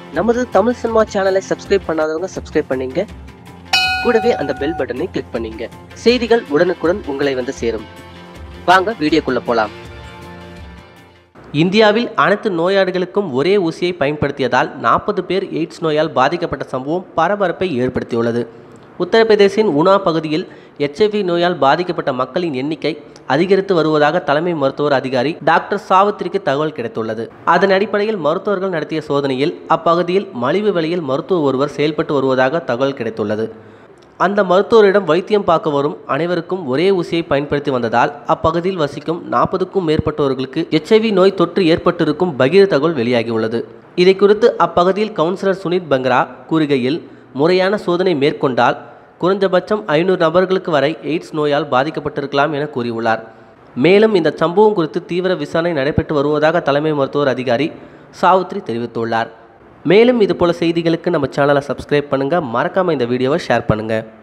நமது தமிழ் சினிமா சேனலை சப்ஸ்கிரைப் பண்ணாதவங்க சப்ஸ்கிரைப் பண்ணீங்க கூடவே அந்த பெல் பட்டனை கிளிக் பண்ணீங்க செய்திகள் உடனுக்குடன் உங்களை வந்து சேரும் வாங்க வீடியோக்குள்ள போலாம் இந்தியாவில் அனைத்து நோயாளிகளுக்கும் ஒரே ஊசியை பயன்படுத்தியதால் நாற்பது பேர் எய்ட்ஸ் நோயால் பாதிக்கப்பட்ட சம்பவம் பரபரப்பை ஏற்படுத்தியுள்ளது உத்தரப்பிரதேசின் உனா பகுதியில் எச்ஐவி நோயால் பாதிக்கப்பட்ட மக்களின் எண்ணிக்கை அதிகரித்து வருவதாக தலைமை மருத்துவர் அதிகாரி டாக்டர் சாவித்திரிக்கு தகவல் கிடைத்துள்ளது அதன் அடிப்படையில் மருத்துவர்கள் நடத்திய சோதனையில் அப்பகுதியில் மலிவு விலையில் மருத்துவர் ஒருவர் செயல்பட்டு வருவதாக தகவல் கிடைத்துள்ளது அந்த மருத்துவரிடம் வைத்தியம் பார்க்க வரும் அனைவருக்கும் ஒரே ஊசியை பயன்படுத்தி வந்ததால் அப்பகுதியில் வசிக்கும் நாற்பதுக்கும் மேற்பட்டவர்களுக்கு எச்ஐவி நோய் தொற்று ஏற்பட்டிருக்கும் பகீர் தகவல் வெளியாகியுள்ளது இதை குறித்து அப்பகுதியில் கவுன்சிலர் சுனித் பங்ரா கூறுகையில் முறையான சோதனை மேற்கொண்டால் குறைந்தபட்சம் ஐநூறு நபர்களுக்கு வரை எய்ட்ஸ் நோயால் பாதிக்கப்பட்டிருக்கலாம் என கூறியுள்ளார் மேலும் இந்த சம்பவம் குறித்து தீவிர விசாரணை நடைபெற்று வருவதாக தலைமை மருத்துவர் அதிகாரி சாவுத்ரி தெரிவித்துள்ளார் மேலும் இதுபோல செய்திகளுக்கு நம்ம சேனலை சப்ஸ்கிரைப் பண்ணுங்கள் மறக்காமல் இந்த வீடியோவை ஷேர் பண்ணுங்கள்